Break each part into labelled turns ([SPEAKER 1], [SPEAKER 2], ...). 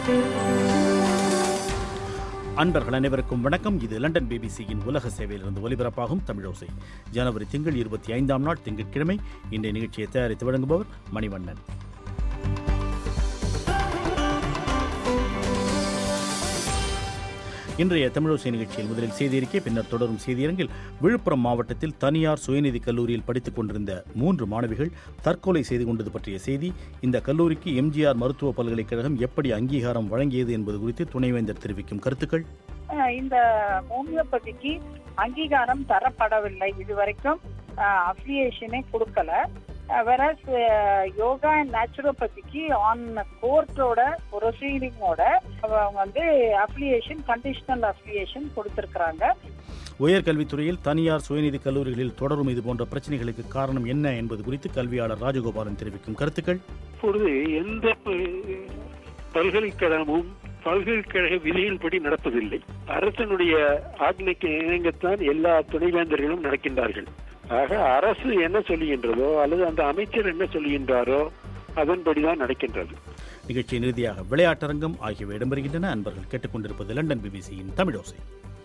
[SPEAKER 1] அன்பர்கள் அனைவருக்கும் வணக்கம் இது லண்டன் பிபிசியின் உலக சேவையிலிருந்து ஒலிபரப்பாகும் தமிழோசை ஜனவரி திங்கள் இருபத்தி ஐந்தாம் நாள் திங்கட்கிழமை இன்றைய நிகழ்ச்சியை தயாரித்து வழங்குபவர் மணிவண்ணன் இன்றைய தமிழோசை நிகழ்ச்சியில் முதலில் செய்தியறிக்கை பின்னர் தொடரும் செய்தியரங்கில் விழுப்புரம் மாவட்டத்தில் தனியார் சுயநிதி கல்லூரியில் படித்துக் கொண்டிருந்த மூன்று மாணவிகள் தற்கொலை செய்து கொண்டது பற்றிய செய்தி இந்த கல்லூரிக்கு எம்ஜிஆர் மருத்துவ பல்கலைக்கழகம் எப்படி அங்கீகாரம் வழங்கியது என்பது குறித்து துணைவேந்தர் தெரிவிக்கும் கருத்துக்கள்
[SPEAKER 2] அஹ் இந்த ஹோமியோபதிக்கு அங்கீகாரம் தரப்படவில்லை இதுவரைக்கும் அஃபிலியேஷனே கொடுக்கல வேற யோகா அண்ட் நேச்சுரோபதிக்கு ஆன் கோர்ட்டோட ப்ரொசீடிங்கோட அவங்க வந்து அஃபிலியேஷன் கண்டிஷனல் அஃபிலியேஷன் கொடுத்துருக்குறாங்க
[SPEAKER 1] உயர்கல்வித்துறையில் தனியார் சுயநிதி கல்லூரிகளில் தொடரும் இது போன்ற பிரச்சனைகளுக்கு காரணம் என்ன என்பது குறித்து கல்வியாளர் ராஜகோபாலன் தெரிவிக்கும் கருத்துக்கள்
[SPEAKER 3] இப்பொழுது எந்த ப- பல்கலைக்கழகமும் பல்கலைக்கழக விதியின்படி நடப்பதில்லை அரசனுடைய ஆக்னைக்கு இணங்கத்தான் எல்லா துணைவேந்தர்களும் நடக்கின்றார்கள் ஆக அரசு என்ன சொல்லுகின்றதோ அல்லது அந்த அமைச்சர் என்ன சொல்லுகின்றாரோ அதன்படிதான் நடக்கின்றது
[SPEAKER 1] நிகழ்ச்சியின் இறுதியாக விளையாட்டரங்கம் ஆகியவை இடம்பெறுகின்றன அன்பர்கள் கேட்டுக்கொண்டிருப்பது லண்டன் பிபிசியின் தமிழோசை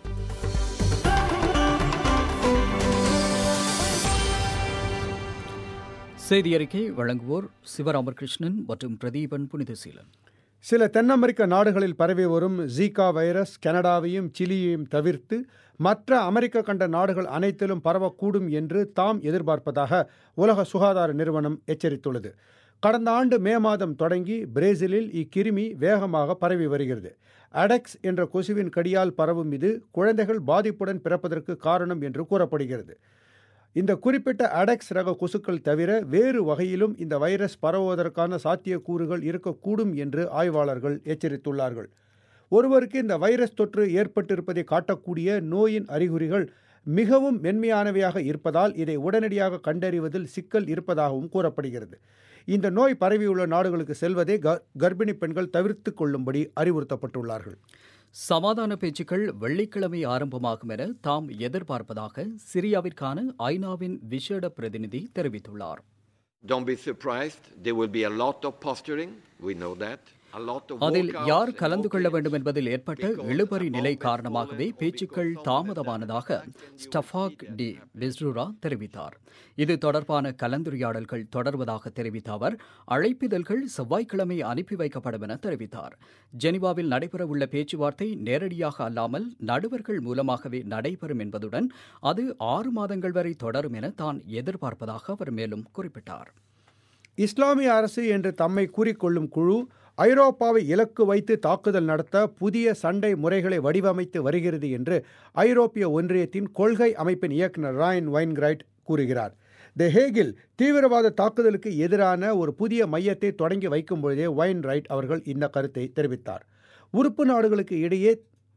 [SPEAKER 4] செய்தி அறிக்கை வழங்குவோர் சிவராமகிருஷ்ணன் மற்றும் பிரதீபன் புனிதசீலன்
[SPEAKER 5] சில தென் அமெரிக்க நாடுகளில் பரவி வரும் ஜீகா வைரஸ் கனடாவையும் சிலியையும் தவிர்த்து மற்ற அமெரிக்க கண்ட நாடுகள் அனைத்திலும் பரவக்கூடும் என்று தாம் எதிர்பார்ப்பதாக உலக சுகாதார நிறுவனம் எச்சரித்துள்ளது கடந்த ஆண்டு மே மாதம் தொடங்கி பிரேசிலில் இக்கிருமி வேகமாக பரவி வருகிறது அடெக்ஸ் என்ற கொசுவின் கடியால் பரவும் இது குழந்தைகள் பாதிப்புடன் பிறப்பதற்கு காரணம் என்று கூறப்படுகிறது இந்த குறிப்பிட்ட அடெக்ஸ் ரக கொசுக்கள் தவிர வேறு வகையிலும் இந்த வைரஸ் பரவுவதற்கான சாத்தியக்கூறுகள் இருக்கக்கூடும் என்று ஆய்வாளர்கள் எச்சரித்துள்ளார்கள் ஒருவருக்கு இந்த வைரஸ் தொற்று ஏற்பட்டிருப்பதை காட்டக்கூடிய நோயின் அறிகுறிகள் மிகவும் மென்மையானவையாக இருப்பதால் இதை உடனடியாக கண்டறிவதில் சிக்கல் இருப்பதாகவும் கூறப்படுகிறது இந்த நோய் பரவியுள்ள நாடுகளுக்கு செல்வதை க- கர்ப்பிணி பெண்கள் தவிர்த்து கொள்ளும்படி அறிவுறுத்தப்பட்டுள்ளார்கள்
[SPEAKER 4] சமாதான பேச்சுக்கள் வெள்ளிக்கிழமை ஆரம்பமாகும் என தாம் எதிர்பார்ப்பதாக சிரியாவிற்கான ஐநாவின் விசேட பிரதிநிதி தெரிவித்துள்ளார்
[SPEAKER 6] Don't be surprised. There will be a lot of posturing. We know that. A lot of
[SPEAKER 4] அதில்
[SPEAKER 6] walkouts
[SPEAKER 4] யார்
[SPEAKER 6] and
[SPEAKER 4] கலந்து கொள்ள
[SPEAKER 6] walkouts
[SPEAKER 4] வேண்டும் என்பதில் ஏற்பட்ட
[SPEAKER 6] because
[SPEAKER 4] இழுபறி
[SPEAKER 6] a
[SPEAKER 4] நிலை
[SPEAKER 6] bomb has
[SPEAKER 4] காரணமாகவே
[SPEAKER 6] fallen,
[SPEAKER 4] பேச்சுக்கள்
[SPEAKER 6] because
[SPEAKER 4] தாமதமானதாக ஸ்டஃபாக் டி பிஸ்ருரா தெரிவித்தார் இது தொடர்பான கலந்துரையாடல்கள் தொடர்வதாக தெரிவித்த அவர் அழைப்பிதழ்கள் செவ்வாய்க்கிழமை அனுப்பி வைக்கப்படும் என தெரிவித்தார் ஜெனீவாவில் நடைபெறவுள்ள பேச்சுவார்த்தை நேரடியாக அல்லாமல் நடுவர்கள் மூலமாகவே நடைபெறும் என்பதுடன் அது ஆறு மாதங்கள் வரை தொடரும் என தான் எதிர்பார்ப்பதாக அவர் மேலும் குறிப்பிட்டார்
[SPEAKER 5] இஸ்லாமிய அரசு என்று தம்மை கூறிக்கொள்ளும் குழு ஐரோப்பாவை இலக்கு வைத்து தாக்குதல் நடத்த புதிய சண்டை முறைகளை வடிவமைத்து வருகிறது என்று ஐரோப்பிய ஒன்றியத்தின் கொள்கை அமைப்பின் இயக்குனர் ராயன் வைன்கிரைட் கூறுகிறார் தி ஹேகில் தீவிரவாத தாக்குதலுக்கு எதிரான ஒரு புதிய மையத்தை தொடங்கி வைக்கும் பொழுதே வைன்ரைட் அவர்கள் இந்த கருத்தை தெரிவித்தார் உறுப்பு நாடுகளுக்கு இடையே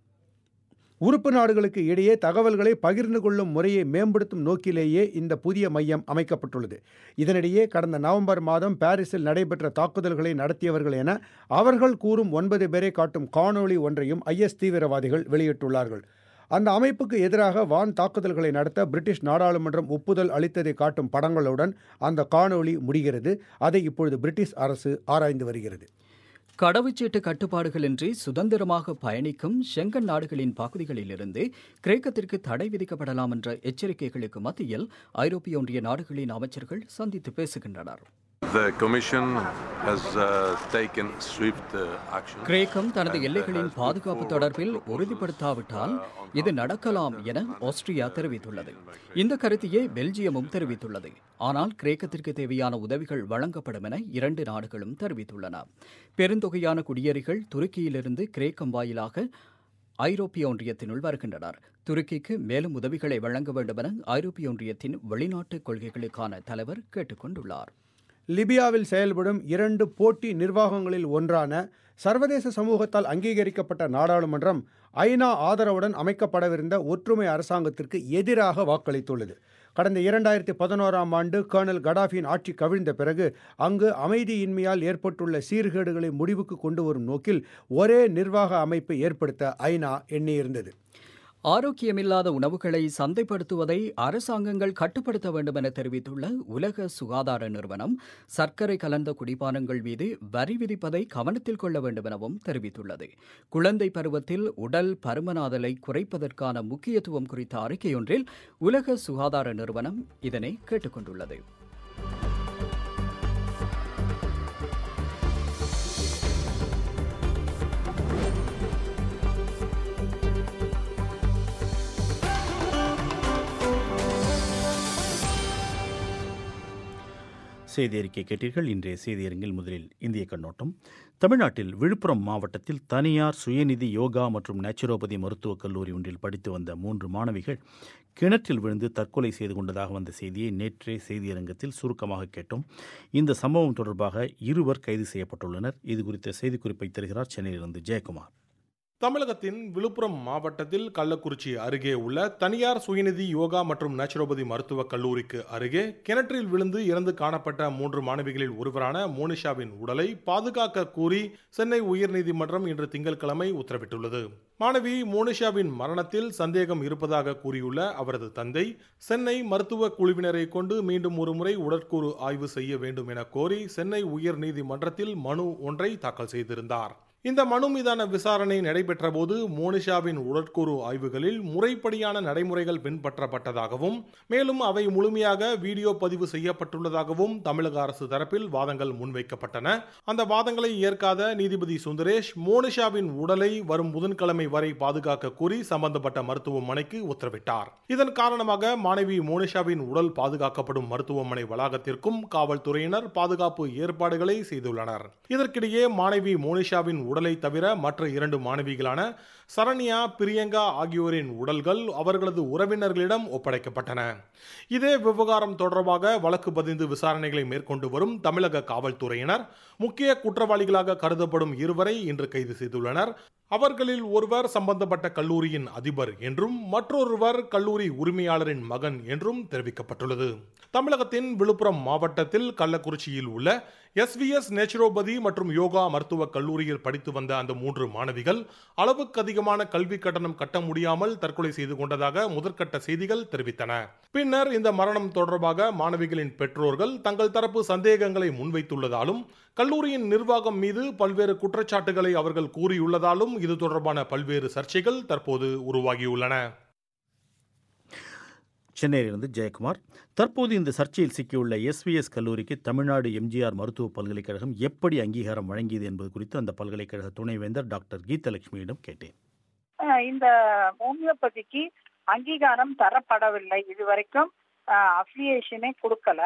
[SPEAKER 5] உறுப்பு நாடுகளுக்கு இடையே தகவல்களை பகிர்ந்து கொள்ளும் முறையை மேம்படுத்தும் நோக்கிலேயே இந்த புதிய மையம் அமைக்கப்பட்டுள்ளது இதனிடையே கடந்த நவம்பர் மாதம் பாரிஸில் நடைபெற்ற தாக்குதல்களை நடத்தியவர்கள் என அவர்கள் கூறும் ஒன்பது பேரை காட்டும் காணொளி ஒன்றையும் ஐஎஸ் தீவிரவாதிகள் வெளியிட்டுள்ளார்கள் அந்த அமைப்புக்கு எதிராக வான் தாக்குதல்களை நடத்த பிரிட்டிஷ் நாடாளுமன்றம் ஒப்புதல் அளித்ததை காட்டும் படங்களுடன் அந்த காணொளி முடிகிறது அதை இப்பொழுது பிரிட்டிஷ் அரசு ஆராய்ந்து வருகிறது
[SPEAKER 4] கடவுச்சீட்டு கட்டுப்பாடுகளின்றி சுதந்திரமாக பயணிக்கும் ஷெங்கன் நாடுகளின் பகுதிகளிலிருந்து கிரேக்கத்திற்கு தடை விதிக்கப்படலாம் என்ற எச்சரிக்கைகளுக்கு மத்தியில் ஐரோப்பிய ஒன்றிய நாடுகளின் அமைச்சர்கள் சந்தித்து பேசுகின்றனர்
[SPEAKER 7] The Commission has uh, taken swift uh, action.
[SPEAKER 4] கிரேக்கம் தனது
[SPEAKER 7] and, uh,
[SPEAKER 4] எல்லைகளின்
[SPEAKER 7] has put
[SPEAKER 4] பாதுகாப்பு
[SPEAKER 7] forward
[SPEAKER 4] தொடர்பில்
[SPEAKER 7] proposals,
[SPEAKER 4] உறுதிப்படுத்தாவிட்டால்
[SPEAKER 7] uh, on
[SPEAKER 4] இது
[SPEAKER 7] how to
[SPEAKER 4] நடக்கலாம்
[SPEAKER 7] counter
[SPEAKER 4] என
[SPEAKER 7] the
[SPEAKER 4] ஆஸ்திரியா
[SPEAKER 7] threat
[SPEAKER 4] தெரிவித்துள்ளது
[SPEAKER 7] created by
[SPEAKER 4] இந்த
[SPEAKER 7] Greece.
[SPEAKER 4] கருத்தையே பெல்ஜியமும் தெரிவித்துள்ளது ஆனால் கிரேக்கத்திற்கு தேவையான உதவிகள் வழங்கப்படும் என இரண்டு நாடுகளும் தெரிவித்துள்ளன பெருந்தொகையான குடியேறிகள் துருக்கியிலிருந்து கிரேக்கம் வாயிலாக ஐரோப்பிய ஒன்றியத்தினுள் வருகின்றனர் துருக்கிக்கு மேலும் உதவிகளை வழங்க வேண்டும் என ஐரோப்பிய ஒன்றியத்தின் வெளிநாட்டு கொள்கைகளுக்கான தலைவர் கேட்டுக்கொண்டுள்ளார்
[SPEAKER 5] லிபியாவில் செயல்படும் இரண்டு போட்டி நிர்வாகங்களில் ஒன்றான சர்வதேச சமூகத்தால் அங்கீகரிக்கப்பட்ட நாடாளுமன்றம் ஐநா ஆதரவுடன் அமைக்கப்படவிருந்த ஒற்றுமை அரசாங்கத்திற்கு எதிராக வாக்களித்துள்ளது கடந்த இரண்டாயிரத்தி பதினோராம் ஆண்டு கர்னல் கடாஃபியின் ஆட்சி கவிழ்ந்த பிறகு அங்கு அமைதியின்மையால் ஏற்பட்டுள்ள சீர்கேடுகளை முடிவுக்கு கொண்டு வரும் நோக்கில் ஒரே நிர்வாக அமைப்பை ஏற்படுத்த ஐநா எண்ணியிருந்தது
[SPEAKER 4] ஆரோக்கியமில்லாத உணவுகளை சந்தைப்படுத்துவதை அரசாங்கங்கள் கட்டுப்படுத்த வேண்டும் என தெரிவித்துள்ள உலக சுகாதார நிறுவனம் சர்க்கரை கலந்த குடிபானங்கள் மீது வரி விதிப்பதை கவனத்தில் கொள்ள வேண்டும் எனவும் தெரிவித்துள்ளது குழந்தை பருவத்தில் உடல் பருமனாதலை குறைப்பதற்கான முக்கியத்துவம் குறித்த அறிக்கையொன்றில் உலக சுகாதார நிறுவனம் இதனை கேட்டுக்கொண்டுள்ளது
[SPEAKER 1] செய்தி அறிக்கை கேட்டீர்கள் இன்றைய செய்தியரங்கில் முதலில் இந்திய கண்ணோட்டம் தமிழ்நாட்டில் விழுப்புரம் மாவட்டத்தில் தனியார் சுயநிதி யோகா மற்றும் நேச்சுரோபதி மருத்துவக் கல்லூரி ஒன்றில் படித்து வந்த மூன்று மாணவிகள் கிணற்றில் விழுந்து தற்கொலை செய்து கொண்டதாக வந்த செய்தியை நேற்றே செய்தியரங்கத்தில் சுருக்கமாக கேட்டோம் இந்த சம்பவம் தொடர்பாக இருவர் கைது செய்யப்பட்டுள்ளனர் இது குறித்த செய்திக்குறிப்பை தருகிறார் சென்னையிலிருந்து ஜெயக்குமார்
[SPEAKER 8] தமிழகத்தின் விழுப்புரம் மாவட்டத்தில் கள்ளக்குறிச்சி அருகே உள்ள தனியார் சுயநிதி யோகா மற்றும் நேச்சுரோபதி மருத்துவக் கல்லூரிக்கு அருகே கிணற்றில் விழுந்து இறந்து காணப்பட்ட மூன்று மாணவிகளில் ஒருவரான மோனிஷாவின் உடலை பாதுகாக்க கூறி சென்னை உயர்நீதிமன்றம் இன்று திங்கட்கிழமை உத்தரவிட்டுள்ளது மாணவி மோனிஷாவின் மரணத்தில் சந்தேகம் இருப்பதாக கூறியுள்ள அவரது தந்தை சென்னை மருத்துவ குழுவினரை கொண்டு மீண்டும் ஒருமுறை உடற்கூறு ஆய்வு செய்ய வேண்டும் என கோரி சென்னை உயர்நீதிமன்றத்தில் மனு ஒன்றை தாக்கல் செய்திருந்தார் இந்த மனு மீதான விசாரணை நடைபெற்ற போது மோனிஷாவின் உடற்கூறு ஆய்வுகளில் முறைப்படியான நடைமுறைகள் பின்பற்றப்பட்டதாகவும் மேலும் அவை முழுமையாக வீடியோ பதிவு செய்யப்பட்டுள்ளதாகவும் தமிழக அரசு தரப்பில் வாதங்கள் முன்வைக்கப்பட்டன அந்த வாதங்களை ஏற்காத நீதிபதி சுந்தரேஷ் மோனிஷாவின் உடலை வரும் புதன்கிழமை வரை பாதுகாக்க கூறி சம்பந்தப்பட்ட மருத்துவமனைக்கு உத்தரவிட்டார் இதன் காரணமாக மாணவி மோனிஷாவின் உடல் பாதுகாக்கப்படும் மருத்துவமனை வளாகத்திற்கும் காவல்துறையினர் பாதுகாப்பு ஏற்பாடுகளை செய்துள்ளனர் இதற்கிடையே மாணவி மோனிஷாவின் உடலை தவிர மற்ற இரண்டு மாணவிகளான சரண்யா பிரியங்கா ஆகியோரின் உடல்கள் அவர்களது உறவினர்களிடம் ஒப்படைக்கப்பட்டன இதே விவகாரம் தொடர்பாக வழக்கு பதிந்து விசாரணைகளை மேற்கொண்டு வரும் தமிழக காவல்துறையினர் முக்கிய குற்றவாளிகளாக கருதப்படும் இருவரை இன்று கைது செய்துள்ளனர் அவர்களில் ஒருவர் சம்பந்தப்பட்ட கல்லூரியின் அதிபர் என்றும் மற்றொருவர் கல்லூரி உரிமையாளரின் மகன் என்றும் தெரிவிக்கப்பட்டுள்ளது தமிழகத்தின் விழுப்புரம் மாவட்டத்தில் கள்ளக்குறிச்சியில் உள்ள எஸ்விஎஸ் நேச்சுரோபதி மற்றும் யோகா மருத்துவக் கல்லூரியில் படித்து வந்த அந்த மூன்று மாணவிகள் அளவுக்கு அதிகமான கல்வி கட்டணம் கட்ட முடியாமல் தற்கொலை செய்து கொண்டதாக முதற்கட்ட செய்திகள் தெரிவித்தன பின்னர் இந்த மரணம் தொடர்பாக மாணவிகளின் பெற்றோர்கள் தங்கள் தரப்பு சந்தேகங்களை முன்வைத்துள்ளதாலும் கல்லூரியின் நிர்வாகம் மீது பல்வேறு குற்றச்சாட்டுகளை அவர்கள் கூறியுள்ளதாலும் இது தொடர்பான பல்வேறு சர்ச்சைகள் தற்போது உருவாகியுள்ளன
[SPEAKER 1] சென்னையிலிருந்து ஜெயக்குமார் தற்போது இந்த சர்ச்சையில் சிக்கியுள்ள எஸ்விஎஸ் கல்லூரிக்கு தமிழ்நாடு எம்ஜிஆர் மருத்துவ பல்கலைக்கழகம் எப்படி அங்கீகாரம் வழங்கியது என்பது குறித்து அந்த பல்கலைக்கழக துணைவேந்தர் டாக்டர் கீதலட்சுமியிடம் கேட்டேன்
[SPEAKER 2] அஹ் இந்த ஹோமியோபதிக்கு அங்கீகாரம் தரப்படவில்லை இதுவரைக்கும் அஃபிலியேஷனே கொடுக்கல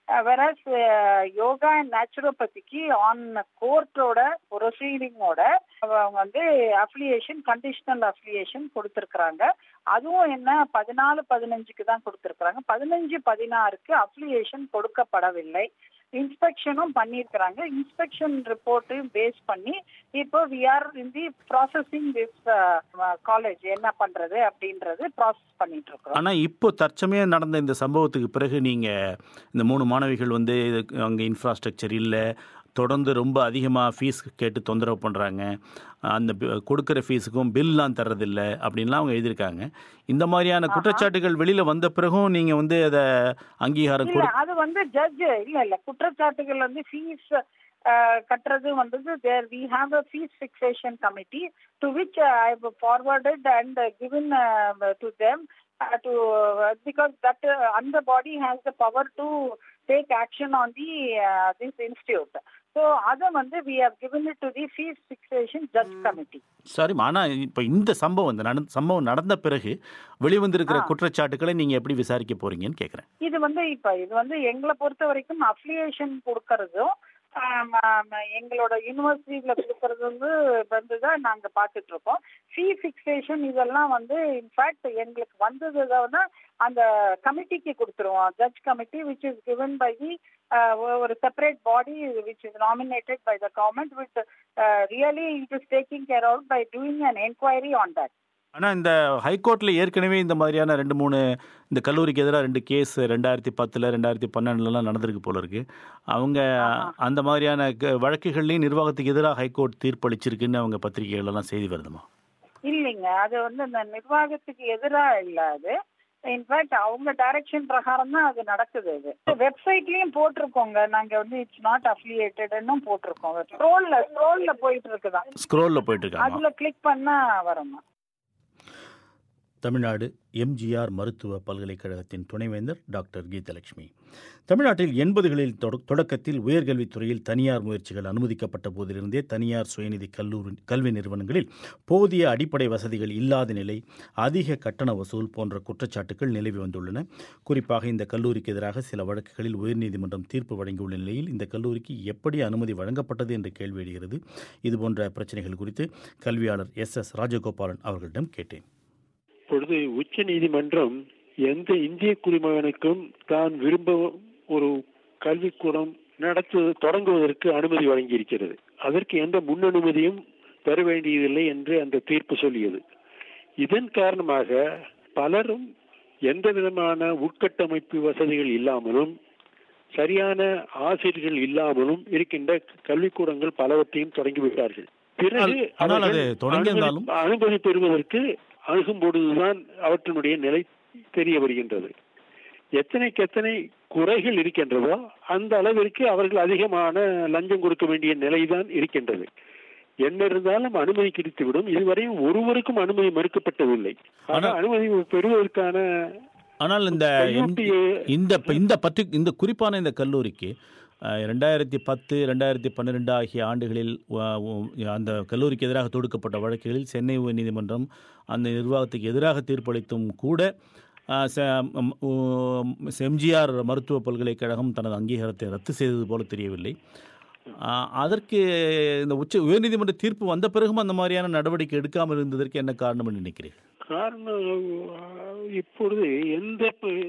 [SPEAKER 2] வெரஸ் யோகா அண்ட் நேச்சுரோபதிக்கு ஆன் கோர்ட்டோட ப்ரொசீடிங்கோட அவங்க வந்து அஃபிலியேஷன் கண்டிஷனல் அஃபிலியேஷன் கொடுத்துருக்குறாங்க அதுவும் என்ன பதினாலு பதினஞ்சுக்கு தான் கொடுத்துருக்குறாங்க பதினஞ்சு பதினாறுக்கு அஃபிலியேஷன் கொடுக்கப்படவில்லை இன்ஸ்பெக்ஷனும் பண்ணியிருக்கிறாங்க இன்ஸ்பெக்ஷன் ரிப்போர்ட்டையும் பேஸ் பண்ணி இப்போ we are in the processing this college என்ன பண்றது அப்படின்றது ப்ராசஸ் பண்ணிட்டு இருக்கிறோம்
[SPEAKER 1] ஆனால் இப்போ தற்சமயம் நடந்த இந்த சம்பவத்துக்கு பிறகு நீங்கள் இந்த மூணு மாணவிகள் வந்து அங்கே இன்ஃப்ராஸ்ட்ரக்சர் இல்லை தொடர்ந்து ரொம்ப அதிகமாக ஃபீஸ் கேட்டு தொந்தரவு பண்ணுறாங்க அந்த பி- கொடுக்குற ஃபீஸுக்கும் பில்லாம் தர்றதில்ல அப்படின்லாம் அவங்க எழுதியிருக்காங்க இந்த மாதிரியான குற்றச்சாட்டுகள் வெளியில் வந்த பிறகும் நீங்கள் வந்து அதை அங்கீகாரம்
[SPEAKER 2] இல்ல
[SPEAKER 1] கொடு
[SPEAKER 2] அது வந்து ஜட்ஜ் இல்ல இல்ல குற்றச்சாட்டுகள் வந்து ஃபீஸ் கட்டுறது வந்து there we have a fees fixation committee to which I forwarded and given to them to because that அந்த body has the power to take action on the this institute so அதை வந்து we have given it to the fees fixation judge committee
[SPEAKER 1] சரிம்மா ஆனால் இப்போ இந்த சம்பவம் இந்த நட சம்பவம் நடந்த பிறகு வெளிவந்திருக்கிற
[SPEAKER 2] ஆ.
[SPEAKER 1] குற்றச்சாட்டுகளை நீங்கள் எப்படி விசாரிக்க போறீங்கன்னு கேட்குறேன்
[SPEAKER 2] இது வந்து இப்ப இது வந்து எங்களை பொறுத்த வரைக்கும் அஃபிலியேஷன் கொடுக்கறதும் ஆம், ஆம், எங்களோட யூனிவர்சிட்டியில கொடுக்கறது வந்து வந்துதான் நாங்க பார்த்துட்டு இருக்கோம் ஃபீ ஃபிக்ஸேஷன் இதெல்லாம் வந்து இன்ஃபேக்ட் எங்களுக்கு வந்தது வந்து அந்த கமிட்டிக்கு கொடுத்துருவோம் judge committee which is given by the ஒரு separate body which is nominated by the government with really it is taking care out by doing an enquiry on that
[SPEAKER 1] ஆனால் இந்த ஹைகோர்ட்டில் ஏற்கனவே இந்த மாதிரியான ரெண்டு மூணு இந்த கல்லூரிக்கு எதிராக ரெண்டு கேஸ் ரெண்டாயிரத்தி பத்தில் ரெண்டாயிரத்தி பன்னெண்டுலலாம் நடந்திருக்கு போல இருக்கு அவங்க
[SPEAKER 2] ஆமா.
[SPEAKER 1] அந்த மாதிரியான க- வழக்குகள்லையும் நிர்வாகத்துக்கு எதிராக ஹைகோர்ட் தீர்ப்பளிச்சிருக்குன்னு அவங்க பத்திரிகைகளெல்லாம் செய்தி வருதுமா
[SPEAKER 2] இல்லைங்க இல்லைங்க அது வந்து இந்த நிர்வாகத்துக்கு எதிரா இல்ல அது இன்ஃபேக்ட் அவங்க டைரக்ஷன் பிரகாரம் தான் அது நடக்குது அது வெப்சைட்லயும் போட்டிருக்கோங்க நாங்க வந்து இட்ஸ் நாட் அஃபிலியேட்டட்னும் போட்டிருக்கோம் ஸ்க்ரோல்ல ஸ்க்ரோல்ல போயிட்டு இருக்குதான்
[SPEAKER 1] ஸ்க்ரோலில் போயிட்டு இருக்காங்க
[SPEAKER 2] அதுல கிளிக் பண்ணா வரணும்
[SPEAKER 1] தமிழ்நாடு எம்ஜிஆர் மருத்துவ பல்கலைக்கழகத்தின் துணைவேந்தர் டாக்டர் கீதலட்சுமி தமிழ்நாட்டில் எண்பதுகளில் தொட- தொடக்கத்தில் உயர்கல்வித்துறையில் தனியார் முயற்சிகள் அனுமதிக்கப்பட்ட போதிலிருந்தே தனியார் சுயநிதி கல்லூரி கல்வி நிறுவனங்களில் போதிய அடிப்படை வசதிகள் இல்லாத நிலை அதிக கட்டண வசூல் போன்ற குற்றச்சாட்டுகள் நிலவி வந்துள்ளன குறிப்பாக இந்த கல்லூரிக்கு எதிராக சில வழக்குகளில் உயர்நீதிமன்றம் தீர்ப்பு வழங்கியுள்ள நிலையில் இந்த கல்லூரிக்கு எப்படி அனுமதி வழங்கப்பட்டது என்று கேள்வி எழுகிறது இதுபோன்ற பிரச்சனைகள் குறித்து கல்வியாளர் எஸ் எஸ் ராஜகோபாலன் அவர்களிடம் கேட்டேன்
[SPEAKER 3] இப்பொழுது உச்ச நீதிமன்றம் எந்த இந்திய குடிமகனுக்கும் தான் விரும்ப ஒரு கல்விக்கூடம் நடத்து தொடங்குவதற்கு அனுமதி வழங்கியிருக்கிறது அதற்கு எந்த முன் அனுமதியும் பெற வேண்டியதில்லை என்று அந்த தீர்ப்பு சொல்லியது இதன் காரணமாக பலரும் எந்த விதமான உட்கட்டமைப்பு வசதிகள் இல்லாமலும் சரியான ஆசிரியர்கள் இல்லாமலும் இருக்கின்ற கல்விக்கூடங்கள் பலவற்றையும் தொடங்கிவிட்டார்கள் பிறகு
[SPEAKER 1] ஆனால்- ஆனால் அது
[SPEAKER 3] அவர்கள்
[SPEAKER 1] தொடங்கியிருந்தாலும்
[SPEAKER 3] அனுமதி- அனுமதி பெறுவதற்கு அணுகும் பொழுதுதான் அவற்றினுடைய நிலை தெரிய வருகின்றது எத்தனைக்கு எத்தனை குறைகள் இருக்கின்றதோ அந்த அளவிற்கு அவர்கள் அதிகமான லஞ்சம் கொடுக்க வேண்டிய நிலைதான் இருக்கின்றது என்ன இருந்தாலும் அனுமதி கிடைத்துவிடும் இதுவரையும் ஒருவருக்கும் அனுமதி மறுக்கப்பட்டதில்லை ஆக
[SPEAKER 1] ஆனால்-
[SPEAKER 3] அனுமதி பெறுவதற்கான
[SPEAKER 1] ஆனால் இந்த எம்-
[SPEAKER 3] கையூட்டிய-
[SPEAKER 1] இந்த இந்த பற்றி இந்த குறிப்பான இந்த கல்லூரிக்கு அஹ், ரெண்டாயிரத்தி பத்து ரெண்டாயிரத்தி பன்னிரெண்டு ஆகிய ஆண்டுகளில் வ- உ- அந்த கல்லூரிக்கு எதிராக தொடுக்கப்பட்ட வழக்குகளில் சென்னை உயர்நீதிமன்றம் அந்த நிர்வாகத்துக்கு எதிராக தீர்ப்பளித்தும் கூட அஹ், செ- ம், உ- எம்ஜிஆர் மருத்துவ பல்கலைக்கழகம் தனது அங்கீகாரத்தை ரத்து செய்தது போல தெரியவில்லை அஹ், அதற்கு இந்த உச்ச உயர்நீதிமன்ற தீர்ப்பு வந்த பிறகும் அந்த மாதிரியான நடவடிக்கை எடுக்காமல் இருந்ததற்கு என்ன காரணம் என்று நினைக்கிறீர்கள்
[SPEAKER 3] காரணம் அஹ், இப்பொழுது எந்த ப-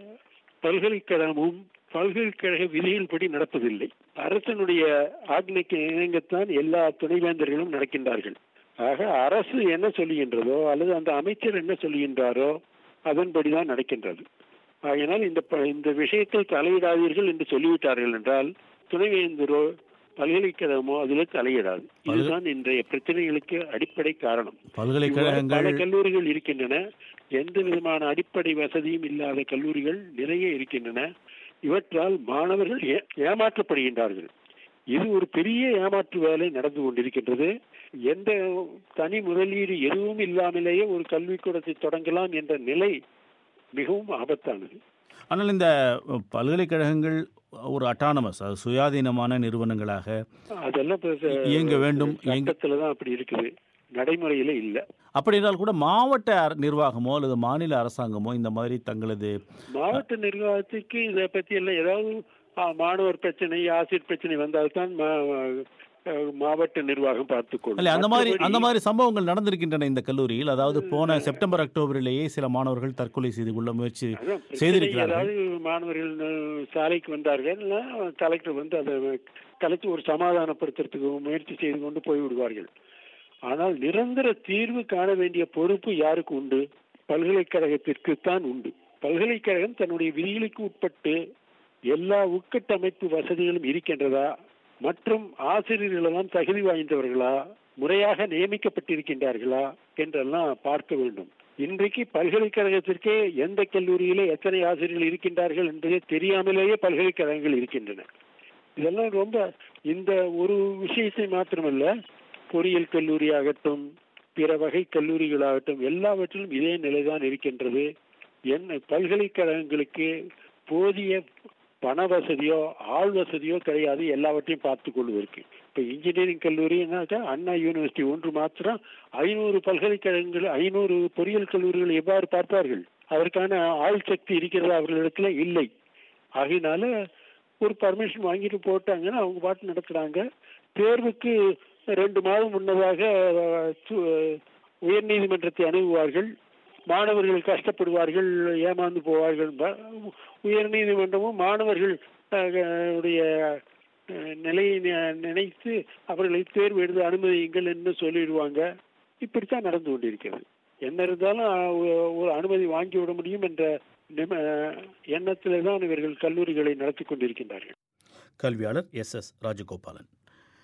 [SPEAKER 3] பல்கலைக்கழகமும் பல்கலைக்கழக விதியின்படி நடப்பதில்லை அரசனுடைய ஆக்னைக்கு இணங்கத்தான் எல்லா துணைவேந்தர்களும் நடக்கின்றார்கள் ஆக அரசு என்ன சொல்லுகின்றதோ அல்லது அந்த அமைச்சர் என்ன சொல்லுகின்றாரோ அதன்படிதான் நடக்கின்றது ஆகையினால் இந்த ப- இந்த விஷயத்தில் தலையிடாதீர்கள் என்று சொல்லிவிட்டார்கள் என்றால் துணைவேந்தரோ பல்கலைக்கழகமோ அதில் தலையிடாது இதுதான் இன்றைய பிரச்சனைகளுக்கு அடிப்படை காரணம் பல
[SPEAKER 1] பல்கலைக்கழகங்கள்
[SPEAKER 3] கல்லூரிகள் இருக்கின்றன எந்த விதமான அடிப்படை வசதியும் இல்லாத கல்லூரிகள் நிறைய இருக்கின்றன இவற்றால் மாணவர்கள் ஏ- ஏமாற்றப்படுகின்றார்கள் இது ஒரு பெரிய ஏமாற்று வேலை நடந்து கொண்டிருக்கின்றது எந்த தனி முதலீடு எதுவும் இல்லாமலேயே ஒரு கல்விக்கூடத்தை தொடங்கலாம் என்ற நிலை மிகவும் ஆபத்தானது
[SPEAKER 1] ஆனால் இந்த பல்கலைக்கழகங்கள் ஒரு அட்டானமஸ் அது சுயாதீனமான நிறுவனங்களாக
[SPEAKER 3] அதெல்லாம் இப்ப
[SPEAKER 1] இயங்க வேண்டும், இயங்க-
[SPEAKER 3] சட்டத்துல தான் அப்படி இருக்குது நடைமுறையில இல்ல
[SPEAKER 1] அப்படி என்றால் கூட மாவட்ட அர- நிர்வாகமோ அல்லது மாநில அரசாங்கமோ இந்த மாதிரி தங்களது
[SPEAKER 3] மாவட்ட நிர்வாகத்துக்கு இதை பத்தி எல்லாம் ஏதாவது ஆ, மாணவர் பிரச்சனை ஆசிரியர் பிரச்சனை வந்தால்தான் மா- அஹ், மாவட்ட நிர்வாகம் பார்த்துக்கொள்ளும்
[SPEAKER 1] இல்ல அந்த மாதிரி
[SPEAKER 3] மற்றபடி-
[SPEAKER 1] அந்த மாதிரி சம்பவங்கள் நடந்திருக்கின்றன இந்த கல்லூரியில் அதாவது போன செப்டம்பர் அக்டோபரிலேயே சில மாணவர்கள் தற்கொலை செய்து கொள்ள முயற்சி
[SPEAKER 3] அதான் பிரச்சனை
[SPEAKER 1] செய்திருக்கிறார்கள்.
[SPEAKER 3] ஏதாவது மாணவர்கள் அஹ், சாலைக்கு வந்தார்கள் கலெக்டர் வந்து அதை கலைச்சு ஒரு சமாதானப்படுத்துறதுக்கு முயற்சி செய்து கொண்டு போய் விடுவார்கள் ஆனால் நிரந்தர தீர்வு காண வேண்டிய பொறுப்பு யாருக்கு உண்டு பல்கலைக்கழகத்திற்கு தான் உண்டு பல்கலைக்கழகம் தன்னுடைய விதிகளுக்கு உட்பட்டு எல்லா உட்கட்டமைப்பு வசதிகளும் இருக்கின்றதா மற்றும் ஆசிரியர்கள் எல்லாம் தகுதி வாய்ந்தவர்களா முறையாக நியமிக்கப்பட்டிருக்கின்றார்களா என்றெல்லாம் பார்க்க வேண்டும் இன்றைக்கு பல்கலைக்கழகத்திற்கே எந்த கல்லூரியிலே எத்தனை ஆசிரியர்கள் இருக்கின்றார்கள் என்பதே தெரியாமலேயே பல்கலைக்கழகங்கள் இருக்கின்றன இதெல்லாம் ரொம்ப இந்த ஒரு விஷயத்தை மாத்திரமல்ல பொறியியல் கல்லூரி ஆகட்டும் பிற வகை கல்லூரிகளாகட்டும் எல்லாவற்றிலும் இதே நிலைதான் இருக்கின்றது என்ன பல்கலைக்கழகங்களுக்கு போதிய பண வசதியோ ஆள் வசதியோ கிடையாது எல்லாவற்றையும் பார்த்து கொள்வதற்கு இப்ப இன்ஜினியரிங் கல்லூரினாக்கா அண்ணா யூனிவர்சிட்டி ஒன்று மாத்திரம் ஐநூறு பல்கலைக்கழகங்கள் ஐநூறு பொறியியல் கல்லூரிகள் எவ்வாறு பார்ப்பார்கள் அதற்கான ஆள் சக்தி இருக்கிறதா அவர்களிடத்துல இல்லை ஆகையினால ஒரு பர்மிஷன் வாங்கிட்டு போட்டாங்கன்னா அவங்க பாட்டு நடத்துறாங்க தேர்வுக்கு ரெண்டு மாதம் முன்னதாக அஹ், சு- உயர்நீதிமன்றத்தை அணுகுவார்கள் மாணவர்கள் கஷ்டப்படுவார்கள் ஏமாந்து போவார்கள் ப- உயர்நீதிமன்றமும் மாணவர்கள் அஹ், உடைய அஹ், நிலையை நி- நினைத்து அவர்களை தேர்வு எழுத அனுமதியுங்கள் என்று சொல்லிடுவாங்க இப்படித்தான் நடந்து கொண்டிருக்கிறது என்ன இருந்தாலும் அஹ், ஒ- ஒரு அனுமதி வாங்கி விட முடியும் என்ற நிம- எண்ணத்திலே தான் இவர்கள் கல்லூரிகளை நடத்தி கொண்டிருக்கின்றார்கள்
[SPEAKER 1] கல்வியாளர் எஸ் எஸ் ராஜகோபாலன்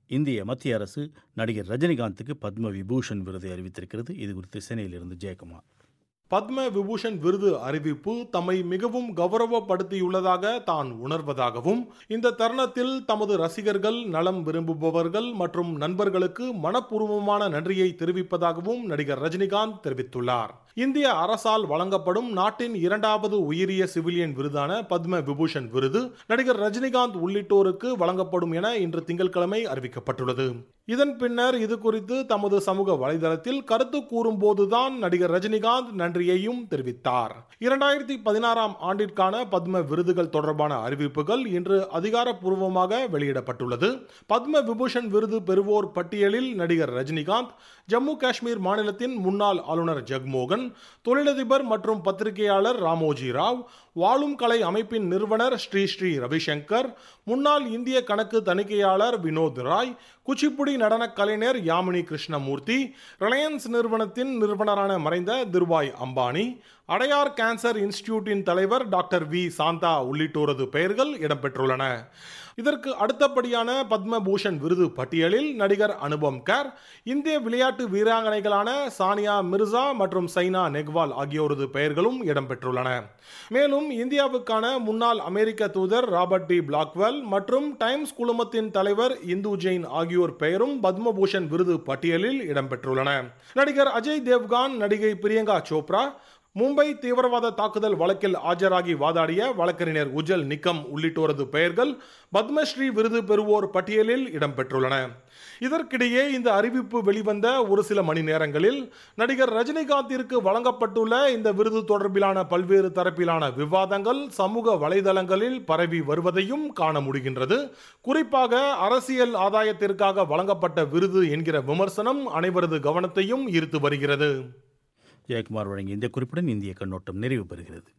[SPEAKER 1] இந்திய மத்திய அரசு நடிகர் ரஜினிகாந்துக்கு பத்ம விபூஷன் விருதை அறிவித்திருக்கிறது இது குறித்து சென்னையிலிருந்து ஜெயக்குமார்
[SPEAKER 8] பத்ம விபூஷன் விருது அறிவிப்பு தம்மை மிகவும் கௌரவப்படுத்தியுள்ளதாக தான் உணர்வதாகவும் இந்த தருணத்தில் தமது ரசிகர்கள் நலம் விரும்புபவர்கள் மற்றும் நண்பர்களுக்கு மனப்பூர்வமான நன்றியை தெரிவிப்பதாகவும் நடிகர் ரஜினிகாந்த் தெரிவித்துள்ளார் இந்திய அரசால் வழங்கப்படும் நாட்டின் இரண்டாவது உயரிய சிவிலியன் விருதான பத்ம விபூஷன் விருது நடிகர் ரஜினிகாந்த் உள்ளிட்டோருக்கு வழங்கப்படும் என இன்று திங்கட்கிழமை அறிவிக்கப்பட்டுள்ளது இதன் பின்னர் இது குறித்து தமது சமூக வலைதளத்தில் கருத்து கூறும்போதுதான் நடிகர் ரஜினிகாந்த் நன்றியையும் தெரிவித்தார் இரண்டாயிரத்தி பதினாறாம் ஆண்டிற்கான பத்ம விருதுகள் தொடர்பான அறிவிப்புகள் இன்று அதிகாரப்பூர்வமாக வெளியிடப்பட்டுள்ளது பத்ம விபூஷன் விருது பெறுவோர் பட்டியலில் நடிகர் ரஜினிகாந்த் ஜம்மு காஷ்மீர் மாநிலத்தின் முன்னாள் ஆளுநர் ஜக்மோகன் தொழிலதிபர் மற்றும் பத்திரிகையாளர் ராமோஜி ராவ் வாழும் கலை அமைப்பின் நிறுவனர் ஸ்ரீ ஸ்ரீ ரவிசங்கர் முன்னாள் இந்திய கணக்கு தணிக்கையாளர் வினோத் ராய் குச்சிப்புடி நடனக் கலைஞர் யாமினி கிருஷ்ணமூர்த்தி ரிலையன்ஸ் நிறுவனத்தின் நிறுவனரான மறைந்த திருபாய் அம்பானி அடையார் கேன்சர் இன்ஸ்டிடியூட்டின் தலைவர் டாக்டர் வி சாந்தா உள்ளிட்டோரது பெயர்கள் இடம்பெற்றுள்ளன இதற்கு அடுத்தபடியான பத்மபூஷன் விருது பட்டியலில் நடிகர் அனுபம் கர் இந்திய விளையாட்டு வீராங்கனைகளான சானியா மிர்சா மற்றும் சைனா நெக்வால் ஆகியோரது பெயர்களும் இடம்பெற்றுள்ளன மேலும் இந்தியாவுக்கான முன்னாள் அமெரிக்க தூதர் ராபர்ட் டி பிளாக்வெல் மற்றும் டைம்ஸ் குழுமத்தின் தலைவர் இந்து ஜெயின் ஆகியோர் பெயரும் பத்மபூஷன் விருது பட்டியலில் இடம்பெற்றுள்ளன நடிகர் அஜய் தேவ்கான் நடிகை பிரியங்கா சோப்ரா மும்பை தீவிரவாத தாக்குதல் வழக்கில் ஆஜராகி வாதாடிய வழக்கறிஞர் உஜல் நிக்கம் உள்ளிட்டோரது பெயர்கள் பத்மஸ்ரீ விருது பெறுவோர் பட்டியலில் இடம்பெற்றுள்ளன இதற்கிடையே இந்த அறிவிப்பு வெளிவந்த ஒரு சில மணி நேரங்களில் நடிகர் ரஜினிகாந்திற்கு வழங்கப்பட்டுள்ள இந்த விருது தொடர்பிலான பல்வேறு தரப்பிலான விவாதங்கள் சமூக வலைதளங்களில் பரவி வருவதையும் காண முடிகின்றது குறிப்பாக அரசியல் ஆதாயத்திற்காக வழங்கப்பட்ட விருது என்கிற விமர்சனம் அனைவரது கவனத்தையும் ஈர்த்து வருகிறது
[SPEAKER 1] ஜெயக்குமார் வழங்கிய இந்த குறிப்புடன் இந்திய கண்ணோட்டம் நிறைவு பெறுகிறது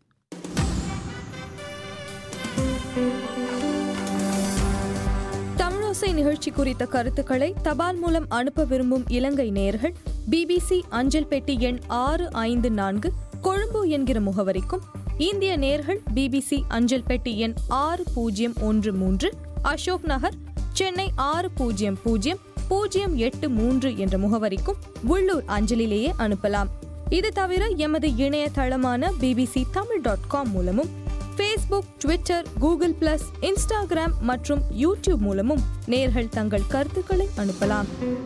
[SPEAKER 9] தமிழோசை நிகழ்ச்சி குறித்த கருத்துக்களை தபால் மூலம் அனுப்ப விரும்பும் இலங்கை நேயர்கள் பிபிசி அஞ்சல் பெட்டி எண் ஆறு ஐந்து நான்கு கொழும்பு என்கிற முகவரிக்கும் இந்திய நேயர்கள் பிபிசி அஞ்சல் பெட்டி எண் ஆறு பூஜ்ஜியம் ஒன்று மூன்று அசோக் நகர் சென்னை ஆறு பூஜ்ஜியம் பூஜ்ஜியம் பூஜ்ஜியம் எட்டு மூன்று என்ற முகவரிக்கும் உள்ளூர் அஞ்சலிலேயே அனுப்பலாம் இது தவிர எமது இணையதளமான பிபிசி தமிழ் டாட் காம் மூலமும் Facebook Twitter Google plus Instagram மற்றும் யூடியூப் மூலமும் நேர்கள் தங்கள் கருத்துக்களை அனுப்பலாம்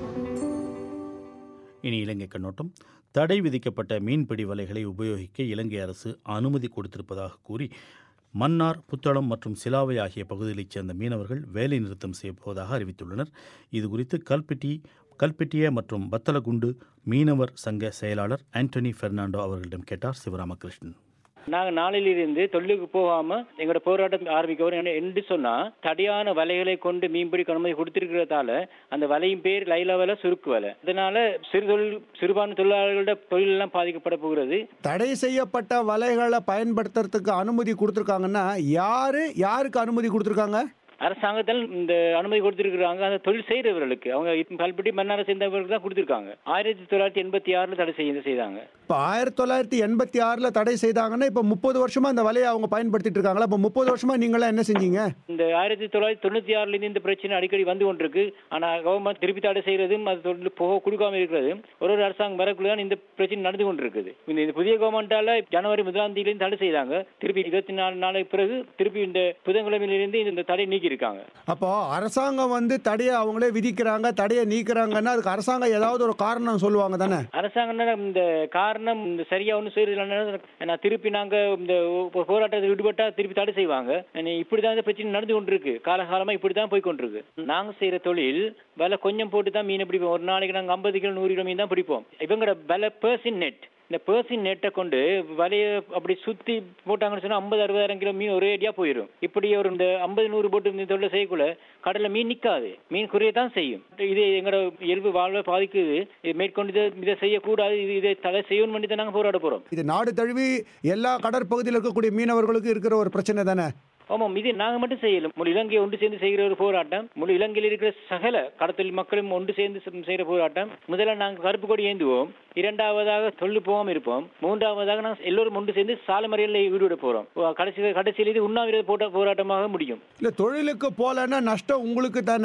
[SPEAKER 1] இனி இலங்கை கண்ணோட்டம் தடை விதிக்கப்பட்ட மீன்பிடி வலைகளை உபயோகிக்க இலங்கை அரசு அனுமதி கொடுத்திருப்பதாக கூறி மன்னார் புத்தளம் மற்றும் சிலாவை ஆகிய பகுதிகளைச் சேர்ந்த மீனவர்கள் வேலை நிறுத்தம் செய்யப்போவதாக அறிவித்துள்ளனர் இதுகுறித்து கல்பெட்டி கல்பெட்டிய மற்றும் பத்தலகுண்டு மீனவர் சங்க செயலாளர் ஆண்டனி பெர்னாண்டோ அவர்களிடம் கேட்டார் சிவராமகிருஷ்ணன்
[SPEAKER 10] நாங்கள் நாளிலிருந்து தொழிலுக்கு போகாம எங்களோட போராட்டம் ஆரம்பிக்க என்ன என்று சொன்னா தடியான வலைகளை கொண்டு மீன்பிடி அனுமதி கொடுத்திருக்கிறதால அந்த வலையின் பேர் லைலா வலை சுருக்கு வலை இதனால சிறு தொழில் சிறுபான்மை தொழிலாளர்களோட தொழில் எல்லாம் பாதிக்கப்பட போகிறது
[SPEAKER 5] தடை செய்யப்பட்ட வலைகளை பயன்படுத்துறதுக்கு அனுமதி கொடுத்துருக்காங்கன்னா யாரு யாருக்கு அனுமதி கொடுத்துருக்காங்க
[SPEAKER 10] அரசாங்கத்தில் இந்த அனுமதி கொடுத்திருக்கிறாங்க அந்த தொழில் செய்யறவர்களுக்கு அவங்க இப்ப கல்பட்டி மன்னாரை சேர்ந்தவர்களுக்கு தான் கொடுத்திருக்காங்க ஆயிரத்தி தொள்ளாயிரத்தி எண்பத்தி ஆறுல தடை செய்ய செய்தாங்க
[SPEAKER 5] இப்போ ஆயிரத்தி தொள்ளாயிரத்தி எண்பத்தி ஆறில் தடை செய்தாங்கன்னா இப்போ முப்பது வருஷமா இந்த வலையை அவங்க பயன்படுத்திட்டு இருக்காங்களா இப்போ முப்பது வருஷமா நீங்களாம் என்ன செஞ்சீங்க
[SPEAKER 10] இந்த ஆயிரத்தி தொள்ளாயிரத்தி தொண்ணூத்தி ஆறுல இருந்து இந்த பிரச்சனை அடிக்கடி வந்து கொண்டிருக்கு ஆனா கவர்மெண்ட் திருப்பி தடை செய்யறதும் அது தொழில் போக கொடுக்காம இருக்கிறது ஒரு ஒரு அரசாங்கம் வரக்குள்ள தான் இந்த பிரச்சனை நடந்து கொண்டிருக்குது இந்த இந்த புதிய கவர்மெண்டால ஜனவரி முதலாம் தேதியிலிருந்து தடை செய்தாங்க திருப்பி இருபத்தி நாலு நாளைக்கு பிறகு திருப்பி இந்த புதன்கிழமையிலிருந்து இந்த தடை நீக்கி இருக்காங்க
[SPEAKER 5] அப்போ அரசாங்கம் வந்து தடையை அவங்களே விதிக்கிறாங்க தடையை நீக்கிறாங்கன்னா அதுக்கு அரசாங்கம் ஏதாவது ஒரு காரணம் சொல்லுவாங்க தானே
[SPEAKER 10] அரசாங்கம் இந்த காரணம் இந்த சரியா ஒன்றும் செய்யறது நான் திருப்பி நாங்க இந்த போ- போராட்டத்தில் ஈடுபட்டா திருப்பி தடை செய்வாங்க நீ இப்படிதான் இந்த பிரச்சனை நடந்து கொண்டிருக்கு காலகாலமா இப்படிதான் போய் கொண்டிருக்கு நாங்க செய்யற தொழில் விலை கொஞ்சம் போட்டு தான் மீனை பிடிப்போம் ஒரு நாளைக்கு நாங்க ஐம்பது கிலோ நூறு கிலோ மீன் தான் பிடிப்போம் இவங்களோட விலை பர்சின் நெட் இந்த பர்சின் நெட்டை கொண்டு வலைய அப்படி சுத்தி போட்டாங்கன்னு சொன்னா ஐம்பது அறுபதாயிரம் கிலோ மீன் ஒரே அடியா போயிடும் இப்படி ஒரு இந்த ஐம்பது நூறு போட்டு இந்த தொழிலை செய்யக்குள்ள கடல்ல மீன் நிக்காது மீன் குறைய தான் செய்யும் இது எங்களோட இயல்பு வாழ்வை பாதிக்குது இது மேற்கொண்டு இதை இதை செய்யக்கூடாது இது இதை தடை செய்யணும் பண்ணி தான் நாங்க போராட போறோம்
[SPEAKER 5] இது நாடு தழுவி எல்லா கடற்பகுதியில் இருக்கக்கூடிய மீனவர்களுக்கும் இருக்கிற ஒரு பிரச்சனை தானே
[SPEAKER 10] ஆமாம் இது நாங்க மட்டும் செய்யல முழு இலங்கை ஒன்று சேர்ந்து செய்கிற ஒரு போராட்டம் முழு இலங்கையில் இருக்கிற சகல கடத்தொழில் மக்களும் ஒன்று சேர்ந்து செ- செய்கிற போராட்டம் முதல்ல நாங்க கருப்பு கொடி ஏந்துவோம் இரண்டாவதாக தொழில் போகாம இருப்போம் மூன்றாவதாக நாங்க எல்லோரும் ஒன்று சேர்ந்து சாலை மறியலில் ஈடுபட போறோம் கடைசி கடைசியில் இது உண்ணாவிரத போட்ட போராட்டமாக முடியும்
[SPEAKER 5] இல்லை தொழிலுக்கு போகலன்னா நஷ்டம் உங்களுக்கு தானே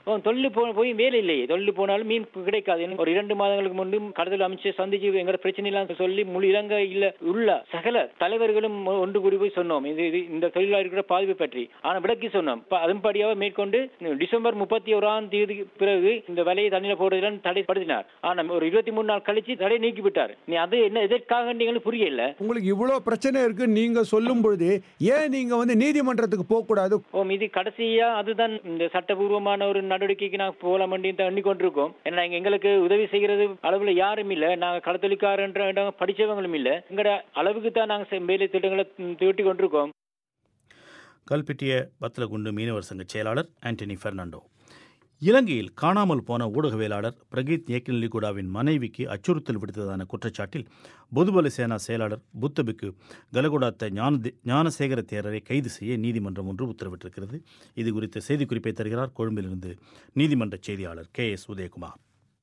[SPEAKER 10] ஓ, தொழில் போ போய் வேலை இல்லையே தொழில் போனாலும் மீன் கிடைக்காது எனக்கு ஒரு இரண்டு மாதங்களுக்கு முன்பு கடத்தல் அமைச்சு சந்திச்சு எங்களோட பிரச்சனை எல்லாம் சொல்லி முழு இலங்கையில் உள்ள சகல தலைவர்களும் ஒன்று கூடி போய் சொன்னோம் இது இது இந்த தொழிலாளர்களோட பாதிப்பு பற்றி ஆனா விளக்கி சொன்னோம் ப- அதன்படியாக மேற்கொண்டு டிசம்பர் முப்பத்தி ஓராம் தேதிக்கு பிறகு இந்த விலையை தண்ணியில போடுறதுல தடைப்படுத்தினார் ஆனா ஒரு இருபத்தி மூணு நாள் கழிச்சு தடை நீக்கி விட்டார் நீ அது என்ன எதற்காக நீங்களும் புரியல
[SPEAKER 5] உங்களுக்கு இவ்வளோ பிரச்சனை இருக்கு நீங்க சொல்லும் பொழுது ஏன் நீங்க வந்து நீதிமன்றத்துக்கு போகக்கூடாது
[SPEAKER 10] ஓ இது கடைசியா அதுதான் இந்த சட்டபூர்வமான ஒரு நடவடிக்கைக்கு நாங்க போகலாம் தான் எண்ணி கொண்டிருக்கோம் ஏன்னா இங்க எங்களுக்கு உதவி செய்கிறது அளவுல யாரும் இல்ல நாங்க கடத்தொழிக்காரன்ற படிச்சவங்களும் இல்ல எங்கட அளவுக்கு தான் நாங்க செ- வேலை திட்டங்களை ம், தீட்டி கொண்டிருக்கோம்
[SPEAKER 1] கல்பிட்டிய பத்லகுண்டு மீனவர் சங்க செயலாளர் ஆண்டனி பெர்னாண்டோ இலங்கையில் காணாமல் போன ஊடகவியலாளர் பிரகீத் ஏக்கலிகுடாவின் மனைவிக்கு அச்சுறுத்தல் விடுத்ததான குற்றச்சாட்டில் பொதுபல சேனா செயலாளர் புத்தபிக்கு கலகுடாத்த ஞான ஞானசேகர தேரரை கைது செய்ய நீதிமன்றம் ஒன்று உத்தரவிட்டிருக்கிறது இது குறித்த செய்திக்குறிப்பை தருகிறார் கொழும்பிலிருந்து நீதிமன்ற செய்தியாளர் கே எஸ் உதயகுமார்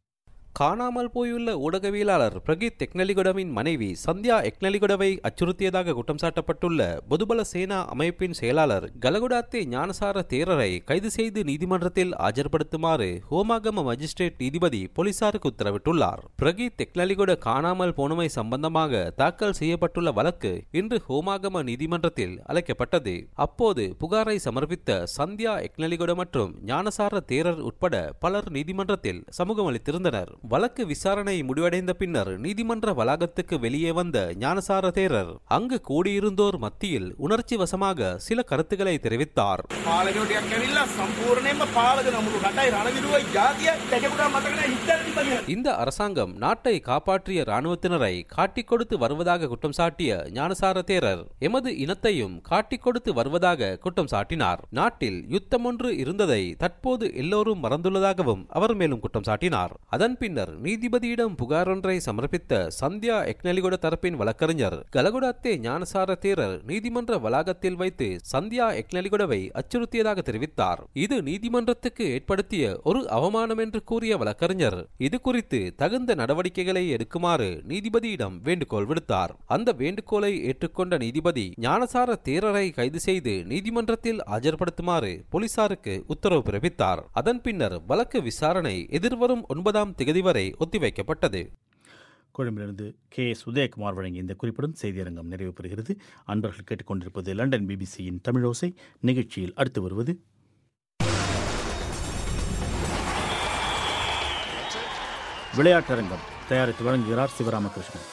[SPEAKER 11] காணாமல் போயுள்ள ஊடகவியலாளர் பிரகீத் எக்னலிகுடவின் மனைவி சந்தியா எக்னலிகுடவை அச்சுறுத்தியதாக குற்றம் சாட்டப்பட்டுள்ள பொதுபல சேனா அமைப்பின் செயலாளர் கலகுடாத்தே ஞானசார தேரரை கைது செய்து நீதிமன்றத்தில் ஆஜர்படுத்துமாறு ஹோமாகம மஜிஸ்ட்ரேட் நீதிபதி போலீசாருக்கு உத்தரவிட்டுள்ளார் பிரகீத் எக்னலிகுட காணாமல் போனமை சம்பந்தமாக தாக்கல் செய்யப்பட்டுள்ள வழக்கு இன்று ஹோமாகம நீதிமன்றத்தில் அழைக்கப்பட்டது அப்போது புகாரை சமர்ப்பித்த சந்தியா எக்னலிகுட மற்றும் ஞானசார தேரர் உட்பட பலர் நீதிமன்றத்தில் சமூகமளித்திருந்தனர் வழக்கு விசாரணை முடிவடைந்த பின்னர் நீதிமன்ற வளாகத்துக்கு வெளியே வந்த ஞானசார தேரர் அங்கு கூடியிருந்தோர் மத்தியில் உணர்ச்சி வசமாக சில கருத்துக்களை தெரிவித்தார்
[SPEAKER 12] පාලකයෝටයක් ඇවිල්ලා සම්පූර්ණයෙන්ම පාලක නමුළු රටයි රණවිරුවයි ජාතිය දැකකුටා මතකන හිතර
[SPEAKER 11] இந்த அரசாங்கம் நாட்டை காப்பாற்றிய ராணுவத்தினரை காட்டிக் கொடுத்து வருவதாக குற்றம் சாட்டிய ஞானசார தேரர் எமது இனத்தையும் காட்டிக் கொடுத்து வருவதாக குற்றம் சாட்டினார் நாட்டில் யுத்தம் ஒன்று இருந்ததை தற்போது எல்லோரும் மறந்துள்ளதாகவும் அவர் மேலும் குற்றம் சாட்டினார் அதன் பின்னர் நீதிபதியிடம் புகார் ஒன்றை சமர்ப்பித்த சந்தியா எக்னலிகுட தரப்பின் வழக்கறிஞர் கலகுடாத்தே ஞானசார தேரர் நீதிமன்ற வளாகத்தில் வைத்து சந்தியா எக்னலிகுடவை அச்சுறுத்தியதாக தெரிவித்தார் இது நீதிமன்றத்துக்கு ஏற்படுத்திய ஒரு அவமானம் என்று கூறிய வழக்கறிஞர் இது குறித்து தகுந்த நடவடிக்கைகளை எடுக்குமாறு நீதிபதியிடம் வேண்டுகோள் விடுத்தார் அந்த வேண்டுகோளை ஏற்றுக்கொண்ட நீதிபதி ஞானசார தேரரை கைது செய்து நீதிமன்றத்தில் ஆஜர்படுத்துமாறு போலீசாருக்கு உத்தரவு பிறப்பித்தார் அதன் பின்னர் வழக்கு விசாரணை எதிர்வரும் ஒன்பதாம் திகதி வரை ஒத்திவைக்கப்பட்டது
[SPEAKER 1] கொழும்பிலிருந்து கே எஸ் உதயகுமார் வழங்கிய இந்த குறிப்புடன் செய்தியரங்கம் நிறைவு பெறுகிறது அன்பர்கள் கேட்டுக்கொண்டிருப்பது லண்டன் பிபிசியின் தமிழோசை நிகழ்ச்சியில் அடுத்து வருவது விளையாட்டரங்கம் தயாரித்து வழங்குகிறார் சிவராமகிருஷ்ணன்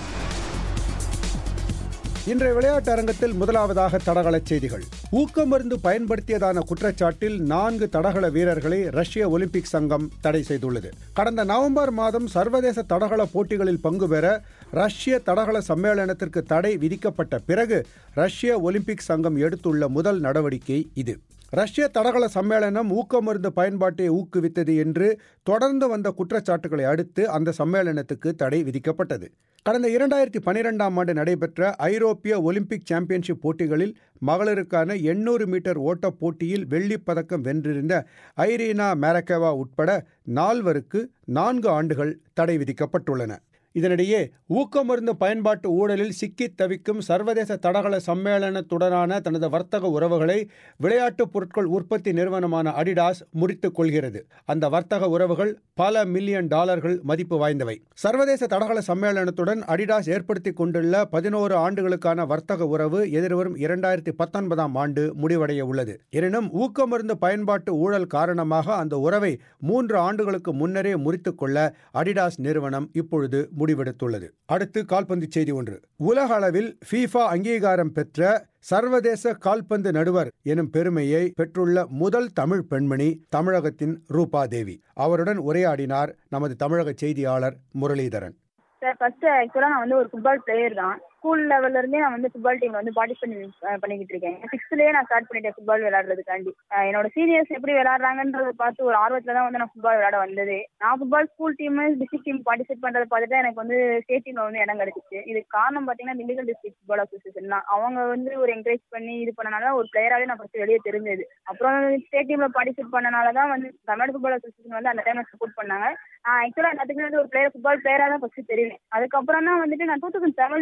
[SPEAKER 5] இன்றைய விளையாட்டு அரங்கத்தில் முதலாவதாக தடகள செய்திகள் ஊக்கமருந்து பயன்படுத்தியதான குற்றச்சாட்டில் நான்கு தடகள வீரர்களை ரஷ்ய ஒலிம்பிக் சங்கம் தடை செய்துள்ளது கடந்த நவம்பர் மாதம் சர்வதேச தடகள போட்டிகளில் பங்கு பெற ரஷ்ய தடகள சம்மேளனத்திற்கு தடை விதிக்கப்பட்ட பிறகு ரஷ்ய ஒலிம்பிக் சங்கம் எடுத்துள்ள முதல் நடவடிக்கை இது ரஷ்ய தடகள சம்மேளனம் ஊக்கமருந்து பயன்பாட்டை ஊக்குவித்தது என்று தொடர்ந்து வந்த குற்றச்சாட்டுகளை அடுத்து அந்த சம்மேளனத்துக்கு தடை விதிக்கப்பட்டது கடந்த இரண்டாயிரத்தி பனிரெண்டாம் ஆண்டு நடைபெற்ற ஐரோப்பிய ஒலிம்பிக் சாம்பியன்ஷிப் போட்டிகளில் மகளிருக்கான எண்ணூறு மீட்டர் ஓட்டப் போட்டியில் வெள்ளிப் பதக்கம் வென்றிருந்த ஐரீனா மேரக்கேவா உட்பட நால்வருக்கு நான்கு ஆண்டுகள் தடை விதிக்கப்பட்டுள்ளன இதனிடையே ஊக்கமருந்து பயன்பாட்டு ஊழலில் சிக்கித் தவிக்கும் சர்வதேச தடகள சம்மேளனத்துடனான தனது வர்த்தக உறவுகளை விளையாட்டுப் பொருட்கள் உற்பத்தி நிறுவனமான அடிடாஸ் முறித்துக் கொள்கிறது அந்த வர்த்தக உறவுகள் பல மில்லியன் டாலர்கள் மதிப்பு வாய்ந்தவை சர்வதேச தடகள சம்மேளனத்துடன் அடிடாஸ் ஏற்படுத்திக் கொண்டுள்ள பதினோரு ஆண்டுகளுக்கான வர்த்தக உறவு எதிர்வரும் இரண்டாயிரத்தி பத்தொன்பதாம் ஆண்டு முடிவடைய உள்ளது எனினும் ஊக்கமருந்து பயன்பாட்டு ஊழல் காரணமாக அந்த உறவை மூன்று ஆண்டுகளுக்கு முன்னரே முறித்துக் கொள்ள அடிடாஸ் நிறுவனம் இப்பொழுது முடிவெடுத்துள்ளது அடுத்து கால்பந்து செய்தி ஒன்று உலக அளவில் ஃபீஃபா அங்கீகாரம் பெற்ற சர்வதேச கால்பந்து நடுவர் எனும் பெருமையை பெற்றுள்ள முதல் தமிழ் பெண்மணி தமிழகத்தின் ரூபா தேவி அவருடன் உரையாடினார் நமது தமிழக செய்தியாளர் முரளிதரன்
[SPEAKER 13] சார் ஃபர்ஸ்ட் ஆக்சுவலாக நான் வந்து ஒரு ஃபுட்பால் பிளேயர் தான் ஸ்கூல் லெவல்ல இருந்தே நான் வந்து ஃபுட்பால் டீம்ல வந்து பார்ட்டிசிபேட் பண்ணிக்கிட்டு இருக்கேன் சிக்ஸ்த்லேயே நான் ஸ்டார்ட் பண்ணிட்டேன் ஃபுட்பால் விளையாடுறதுக்காண்டி அஹ் என்னோட சீனியர்ஸ் எப்படி விளையாடுறாங்கன்றத பார்த்து ஒரு ஆர்வத்தில் தான் வந்து நான் ஃபுட்பால் விளையாட வந்தது நான் football school team district team participate பண்ணுறத பார்த்துட்டு எனக்கு வந்து ஸ்டேட் டீம்ல வந்து இடம் கிடைச்சிச்சு இதுக்கு காரணம் பார்த்தீங்கன்னா திண்டுக்கல் டிஸ்ட்ரிக்ட் ஃபுட்பால் அசோசியேஷன் தான் அவங்க வந்து ஒரு என்கரேஜ் பண்ணி இது பண்ணனால ஒரு பிளேயராகவே நான் ஃபர்ஸ்ட் வெளியே தெரிஞ்சது அப்புறம் ஸ்டேட் டீம்ல பார்ட்டிசிபேட் பண்ணனால தான் வந்து தமிழ்நாடு ஃபுட்பால் அசோசியேஷன் வந்து அந்த டைம்ல சப்போர்ட் பண்ணாங்க நான் ஆக்சுவலாக எல்லாத்துக்குமே வந்து ஒரு பிளேயர் ஃபுட்பால் பிளேயராக தான் ஃபர்ஸ்ட் தெரியும் அதுக்கப்புறம் தான் வந்துட்டு நான் டூ தௌசண்ட் செவன்ல வந்து எஃப்டி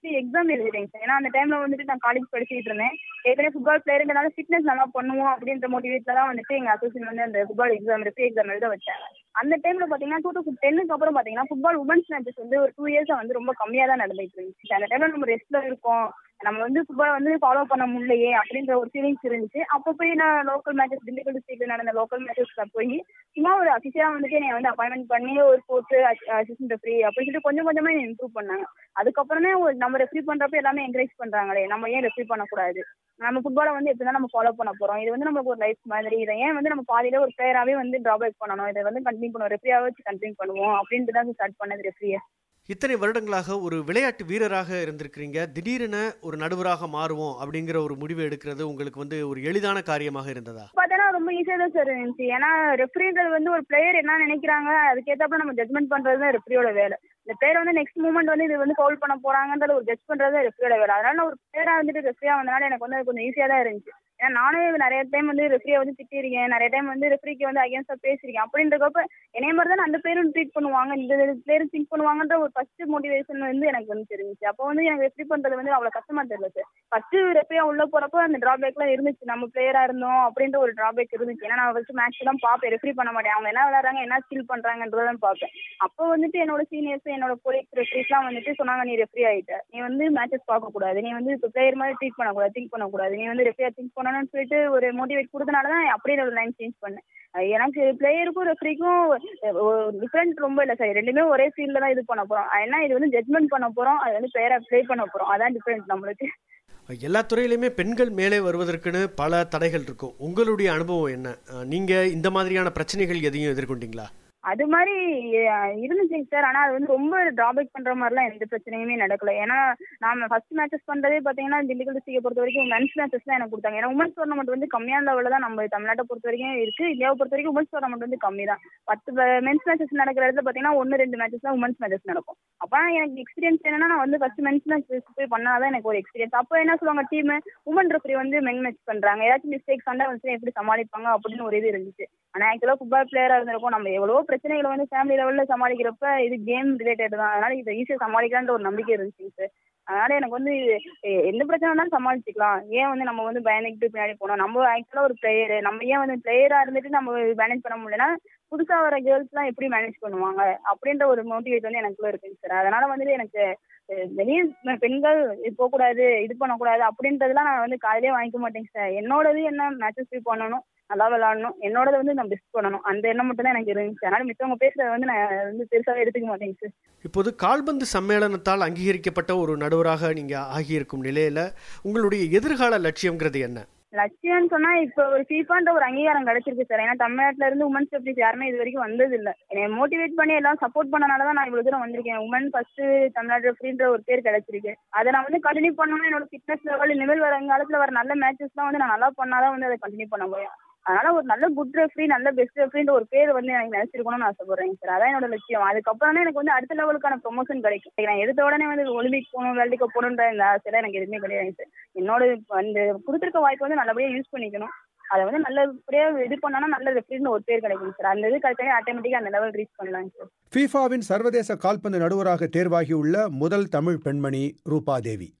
[SPEAKER 13] வந்துட்டு எக்ஸாம் எழுதிட்டேங்க சார் ஏன்னா அந்த டைம்ல வந்துட்டு நான் காலேஜ் படிச்சுட்டு இருந்தேன் ஏற்கனவே ஃபுட்பால் பிளேயருங்கிறனால ஃபிட்னஸ் நல்லா பண்ணுவோம் அப்படின்ற மோட்டிவேட்ல தான் வந்துட்டு எங்க அசோசியேஷன் வந்து அந்த ஃபுட்பால் எக்ஸாம் ரெஃப்ரி எக்ஸாம் எழுத வச்சாங்க அந்த டைம்ல பாத்தீங்கன்னா டூ தௌசண்ட் டென்னுக்கு அப்புறம் பாத்தீங்கன்னா ஃபுட்பால் உமன்ஸ் மேட்சஸ் வந்து ஒரு டூ இயர்ஸா வந்து ரொம்ப கம்மியா தான் நடந்துட்டு இருந்துச்சு அந்த டைம்ல நம்ம ரெஸ்ட்ல இருக்கோம் நம்ம வந்து ஃபுட்பால் வந்து ஃபாலோ பண்ண முடியலையே அப்படின்ற ஒரு ஃபீலிங்ஸ் இருந்துச்சு அப்போ போய் நான் லோக்கல் மேட்சஸ் திண்டுக்கல் டிஸ்ட்ரிக்ட்ல நடந்த லோக்கல் மேட்சஸ்ல போய் சும்மா ஒரு அஃபிஷியலா வந்துட்டு என்னை வந்து அப்பாயின்மெண்ட் பண்ணி ஒரு கோர்ஸ் அசிஸ்டன்ட் ரெஃப்ரி அப்படின்னு சொல்லிட்டு கொஞ்சம் கொஞ்சமா என்னை இம்ப்ரூவ் பண்ணாங்க அதுக்கப்புறம் தான் ஒரு நம்ம ரெஃப்ரி பண்றப்ப எல்லாமே என்கரேஜ் பண்றாங்களே நம்ம ஏன் ரெஃப்ரி பண்ணக்கூடாது நம்ம ஃபுட்பாலை வந்து எப்படி நம்ம ஃபாலோ பண்ண போறோம் இது வந்து நமக்கு ஒரு லைஃப் மாதிரி இதை ஏன் வந்து நம்ம பாதியில ஒரு பிளேயராகவே வந்து டிராபேக் பண்ணணும் இதை வந்து கண்டினியூ பண்ணுவோம் ரெஃப்ரியாவே வச்சு கண்டினியூ பண்ணுவோம் அப்படின்ட்டு தான் ஸ்டார்ட் பண்ணது ரெஃப்ரியை
[SPEAKER 14] இத்தனை வருடங்களாக ஒரு விளையாட்டு வீரராக இருந்திருக்கிறீங்க திடீரென ஒரு நடுவராக மாறுவோம் அப்படிங்கிற ஒரு முடிவு எடுக்கிறது உங்களுக்கு வந்து ஒரு எளிதான காரியமாக இருந்ததா
[SPEAKER 13] பார்த்தா ரொம்ப ஈஸியா தான் சார் இருந்துச்சு ஏன்னா ரெஃப்ரிகள் வந்து ஒரு பிளேயர் என்ன நினைக்கிறாங்க அதுக்கேற்றப்ப நம்ம ஜட்மெண்ட் பண்றது தான் ரெஃப்ரியோட வேலை இந்த பிளேயர் வந்து நெக்ஸ்ட் மூமெண்ட் வந்து இது வந்து ஃபவுல் பண்ண போறாங்கன்றத ஒரு ஜட்ஜ் பண்றது தான் ரெஃப்ரியோட வேலை அதனால நான் ஒரு பிளேயரா வந்துட்டு ரெஃப்ரியா வந்தனால எனக்கு வந்து அது கொஞ்சம் ஈஸியா தான் இருந்துச்சு ஏன்னா நானும் நிறைய டைம் வந்து ரெஃப்ரியை வந்து திட்டிருக்கேன் நிறைய டைம் வந்து ரெஃப்ரிக்கு வந்து அகேன்ஸ்டா பேசியிருக்கேன் அப்படின்றப்ப என்னைய மாதிரி தான் அந்த பேரும் ட்ரீட் பண்ணுவாங்க இந்த பிளேயரும் திங்க் பண்ணுவாங்கன்ற ஒரு ஃபர்ஸ்ட் மோட்டிவேஷன் வந்து எனக்கு வந்து தெரிஞ்சுச்சு அப்போ வந்து எனக்கு ரெஃப்ரி பண்றது வந்து அவ்வளவு கஷ்டமா தெரியல சார் ஃபர்ஸ்ட் ரெஃப்ரியா உள்ள போறப்போ அந்த டிராபேக்லாம் இருந்துச்சு நம்ம பிளேயரா இருந்தோம் அப்படின்ற ஒரு டிராபேக் இருந்துச்சு ஏன்னா நான் ஃபர்ஸ்ட் மேட்ச் தான் பார்ப்பேன் ரெஃப்ரி பண்ண மாட்டேன் அவங்க என்ன விளையாடுறாங்க என்ன ஸ்கில் பண்றாங்கன்றதான் பார்ப்பேன் அப்போ வந்துட்டு என்னோட சீனியர்ஸ் என்னோட கொலீக்ஸ் ரெஃப்ரிஸ்லாம் வந்துட்டு சொன்னாங்க நீ ரெஃப்ரி ஆயிட்ட நீ வந்து மேட்சஸ் பார்க்க கூடாது நீ வந்து இப்போ பிளேயர் மாதிரி ட்ரீட் பண்ணக்கூடாது திங்க் பண்ணக்கூடாது நீ வந்து ரெஃப்ரியா திங்க் பண்ணணும்னு சொல்லிட்டு ஒரு மோட்டிவேட் கொடுத்தனால தான் அப்படியே ஒரு லைன் சேஞ்ச் பண்ணேன் எனக்கு பிளேயருக்கும் ரெஃப்ரிக்கும் டிஃப்ரெண்ட் ரொம்ப இல்லை சார் ரெண்டுமே ஒரே ஃபீல்டில் தான் இது பண்ண போறோம் ஏன்னா இது வந்து ஜட்மெண்ட் பண்ண போறோம் அது வந்து பிளேயரா ப்ளே பண்ண போறோம் அதான் டிஃப்ரெண்ட் நம்மளுக்கு
[SPEAKER 14] எல்லா துறையிலுமே பெண்கள் மேலே வருவதற்குன்னு பல தடைகள் இருக்கும் உங்களுடைய அனுபவம் என்ன நீங்க இந்த மாதிரியான பிரச்சனைகள் எதையும் எதிர்கொண்டீங்களா
[SPEAKER 13] அது மாதிரி இருந்துச்சுங்க சார் ஆனால் அது வந்து ரொம்ப டிராபேக் பண்ணுற மாதிரிலாம் எந்த பிரச்சனையுமே நடக்கல ஏன்னா நாம ஃபர்ஸ்ட் மேட்சஸ் பண்ணுறதே பார்த்தீங்கன்னா திண்டுக்கல் டிஸ்ட்ரிக்டை பொறுத்த வரைக்கும் மென்ஸ் மேட்சஸ் தான் எனக்கு கொடுத்தாங்க ஏன்னா உமன்ஸ் டோர்னமெண்ட் வந்து கம்மியான லெவலில் தான் நம்ம தமிழ்நாட்டை பொறுத்த வரைக்கும் இருக்கு இந்தியாவை பொறுத்த வரைக்கும் உமன்ஸ் டோர்னமெண்ட் வந்து கம்மி தான் பத்து மென்ஸ் மேட்சஸ் நடக்கிற இடத்துல பார்த்தீங்கன்னா ஒன்று ரெண்டு மேட்சஸ் தான் உமன்ஸ் மேட்சஸ் நடக்கும் அப்போ எனக்கு எக்ஸ்பீரியன்ஸ் என்னன்னா நான் வந்து ஃபர்ஸ்ட் மென்ஸ் மேட்ச் போய் பண்ணாதான் எனக்கு ஒரு எக்ஸ்பீரியன்ஸ் அப்போ என்ன சொல்லுவாங்க டீம் உமன் ரெஃப்ரி வந்து மென் மேட்ச் பண்றாங்க ஏதாச்சும் மிஸ்டேக் சண்டை வந்து எப்படி சமாளிப்பாங்க அப்படின்னு ஒரு இது இருந்துச்சு ஆனால் ஆக்சுவலாக ஃபுட்பால் பிளேயராக இருந்திருக்கும் நம்ம எவ்வளோ பிரச்சனைகளை வந்து ஃபேமிலி லெவலில் சமாளிக்கிறப்ப இது கேம் ரிலேட்டட் தான் அதனால இதை ஈஸியாக சமாளிக்கலான்ற ஒரு நம்பிக்கை இருந்துச்சு சார் அதனால எனக்கு வந்து எந்த பிரச்சனை வேணாலும் சமாளிச்சுக்கலாம் ஏன் வந்து நம்ம வந்து பயந்துக்கிட்டு பின்னாடி போனோம் நம்ம ஆக்சுவலாக ஒரு பிளேயர் நம்ம ஏன் வந்து பிளேயராக இருந்துட்டு நம்ம மேனேஜ் பண்ண முடியலன்னா புதுசாக வர கேர்ள்ஸ்லாம் எப்படி மேனேஜ் பண்ணுவாங்க அப்படின்ற ஒரு மோட்டிவேட் வந்து எனக்குள்ள இருக்குங்க சார் அதனால வந்துட்டு எனக்கு வெளியே பெண்கள் இது போகக்கூடாது இது பண்ணக்கூடாது அப்படின்றதுலாம் நான் வந்து காலையிலே வாங்கிக்க மாட்டேங்க சார் என்னோடது என்ன மேட்சஸ் போய் பண்ணணும் நல்லா விளாடணும் என்னோடத வந்து நான் பெஸ்ட் பண்ணணும் அந்த எண்ணம் மட்டும் தான் எனக்கு இருந்துச்சு அதனால மித்தவங்க பேசுறத வந்து நான் வந்து பெருசாக எடுத்துக்க மாட்டேங்க சார்
[SPEAKER 14] இப்போது கால்பந்து சம்மேளனத்தால் அங்கீகரிக்கப்பட்ட ஒரு நடுவராக நீங்க ஆகியிருக்கும் நிலையில உங்களுடைய எதிர்கால லட்சியம்ங்கிறது என்ன
[SPEAKER 13] லட்சியம்னு சொன்னா இப்போ ஒரு ஃபீஃபான்ற ஒரு அங்கீகாரம் கிடைச்சிருக்கு சார் ஏன்னா தமிழ்நாட்டுல இருந்து உமன்ஸ் செப்டிஸ் யாருமே இது வரைக்கும் வந்தது இல்ல என்னை மோட்டிவேட் பண்ணி எல்லாம் சப்போர்ட் பண்ணனால தான் நான் இவ்வளவு தூரம் வந்திருக்கேன் உமன் ஃபர்ஸ்ட் தமிழ்நாடு ரெஃப்ரின்ற ஒரு பேர் கிடைச்சிருக்கு அதை நான் வந்து கண்டினியூ பண்ணணும் என்னோட ஃபிட்னஸ் லெவல் இனிமேல் வர காலத்துல வர நல்ல மேட்சஸ்லாம் வந்து நான் நல்லா பண்ணாதான் வந்து அதை கண்டினியூ பண்ண முடியும் அதனால ஒரு நல்ல குட் ரெஃப்ரி நல்ல பெஸ்ட் ரெஃப்ரின்ற ஒரு பேர் வந்து எனக்கு நினைச்சிருக்கணும்னு ஆசைப்படுறேன் சார் அதான் என்னோட லட்சியம் அதுக்கப்புறம் தான் எனக்கு வந்து அடுத்த லெவலுக்கான ப்ரொமோஷன் கிடைக்கும் நான் எடுத்த உடனே வந்து ஒலிம்பிக் போகணும் வேர்ல்டு கப் போகணுன்ற இந்த ஆசையெல்லாம் எனக்கு எதுவுமே கிடையாது சார் என்னோட அந்த கொடுத்துருக்க வாய்ப்பு வந்து நல்லபடியாக யூஸ் பண்ணிக்கணும் அதை வந்து நல்லபடியாக இது பண்ணோன்னா நல்ல ரெஃப்ரின்னு ஒரு பேர் கிடைக்கும் சார் அந்த இது கிடைச்சாலே ஆட்டோமேட்டிக்காக அந்த லெவல் ரீச் பண்ணலாம் சார்
[SPEAKER 5] ஃபீஃபாவின் சர்வதேச கால்பந்து நடுவராக தேர்வாகியுள்ள முதல் தமிழ் பெண்மணி ரூபாதேவி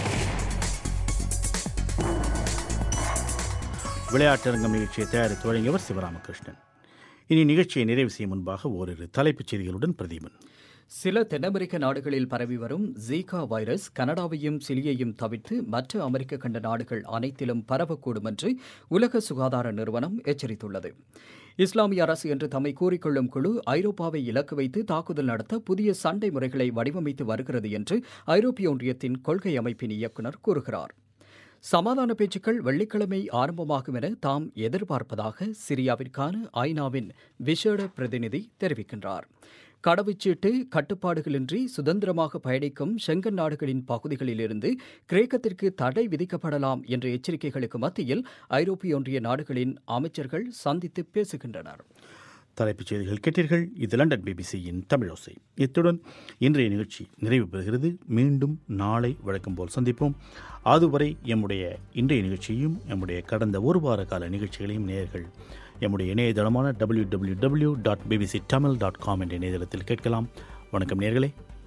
[SPEAKER 1] விளையாட்டரங்கம் நிகழ்ச்சியை தயாரித்து வழங்கியவர் சிவராமகிருஷ்ணன் இனி நிகழ்ச்சியை நிறைவு செய்யும் முன்பாக ஓரிரு தலைப்புச் செய்திகளுடன் பிரதீபன்
[SPEAKER 4] சில தென்னமெரிக்க நாடுகளில் பரவி வரும் ஜீகா வைரஸ் கனடாவையும் சிலியையும் தவிர்த்து மற்ற அமெரிக்க கண்ட நாடுகள் அனைத்திலும் பரவக்கூடும் என்று உலக சுகாதார நிறுவனம் எச்சரித்துள்ளது இஸ்லாமிய அரசு என்று தம்மை கூறிக்கொள்ளும் குழு ஐரோப்பாவை இலக்கு வைத்து தாக்குதல் நடத்த புதிய சண்டை முறைகளை வடிவமைத்து வருகிறது என்று ஐரோப்பிய ஒன்றியத்தின் கொள்கை அமைப்பின் இயக்குநர் கூறுகிறார் சமாதான பேச்சுக்கள் வெள்ளிக்கிழமை ஆரம்பமாகும் என தாம் எதிர்பார்ப்பதாக சிரியாவிற்கான ஐநாவின் விசேட பிரதிநிதி தெரிவிக்கின்றார் கடவுச்சீட்டு கட்டுப்பாடுகளின்றி சுதந்திரமாக பயணிக்கும் செங்கன் நாடுகளின் பகுதிகளிலிருந்து கிரேக்கத்திற்கு தடை விதிக்கப்படலாம் என்ற எச்சரிக்கைகளுக்கு மத்தியில் ஐரோப்பிய ஒன்றிய நாடுகளின் அமைச்சர்கள் சந்தித்து பேசுகின்றனர்
[SPEAKER 1] தலைப்புச் செய்திகள் கேட்டீர்கள் இது லண்டன் பிபிசியின் தமிழோசை இத்துடன் இன்றைய நிகழ்ச்சி நிறைவு பெறுகிறது மீண்டும் நாளை வழக்கம் போல் சந்திப்போம் அதுவரை எம்முடைய இன்றைய நிகழ்ச்சியும் எம்முடைய கடந்த ஒரு வார கால நிகழ்ச்சிகளையும் நேர்கள் எம்முடைய இணையதளமான W W W dot BBC Tamil dot com என்ற இணையதளத்தில் கேட்கலாம் வணக்கம் நேர்களே